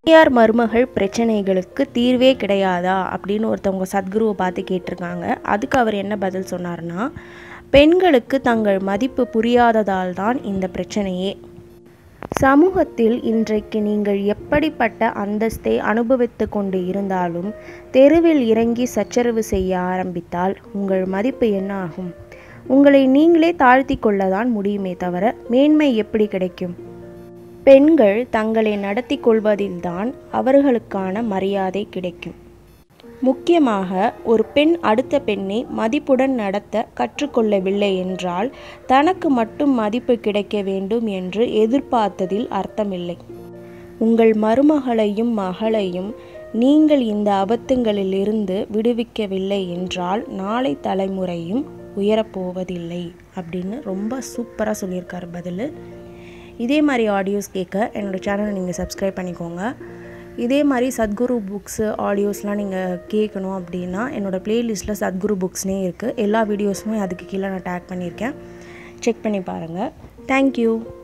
மாமியார் மருமகள் பிரச்சனைகளுக்கு தீர்வே கிடையாதா அப்படின்னு ஒருத்தவங்க சத்குருவை பார்த்து கேட்டிருக்காங்க அதுக்கு அவர் என்ன பதில் சொன்னார்னா பெண்களுக்கு தங்கள் மதிப்பு புரியாததால் தான் இந்த பிரச்சனையே சமூகத்தில் இன்றைக்கு நீங்கள் எப்படிப்பட்ட அந்தஸ்தை அனுபவித்து கொண்டு இருந்தாலும் தெருவில் இறங்கி சச்சரவு செய்ய ஆரம்பித்தால் உங்கள் மதிப்பு என்ன ஆகும் உங்களை நீங்களே தாழ்த்தி கொள்ளதான் முடியுமே தவிர மேன்மை எப்படி கிடைக்கும் பெண்கள் தங்களை நடத்தி கொள்வதில்தான் அவர்களுக்கான மரியாதை கிடைக்கும் முக்கியமாக ஒரு பெண் அடுத்த பெண்ணை மதிப்புடன் நடத்த கற்றுக்கொள்ளவில்லை என்றால் தனக்கு மட்டும் மதிப்பு கிடைக்க வேண்டும் என்று எதிர்பார்த்ததில் அர்த்தமில்லை உங்கள் மருமகளையும் மகளையும் நீங்கள் இந்த அபத்தங்களிலிருந்து விடுவிக்கவில்லை என்றால் நாளை தலைமுறையும் உயரப்போவதில்லை அப்படின்னு ரொம்ப சூப்பராக சொல்லியிருக்காரு பதில் இதே மாதிரி ஆடியோஸ் கேட்க என்னோடய சேனலை நீங்கள் சப்ஸ்கிரைப் பண்ணிக்கோங்க இதே மாதிரி சத்குரு புக்ஸு ஆடியோஸ்லாம் நீங்கள் கேட்கணும் அப்படின்னா என்னோடய ப்ளேலிஸ்ட்டில் சத்குரு புக்ஸ்னே இருக்குது எல்லா வீடியோஸுமே அதுக்கு கீழே நான் டேக் பண்ணியிருக்கேன் செக் பண்ணி பாருங்கள் தேங்க்யூ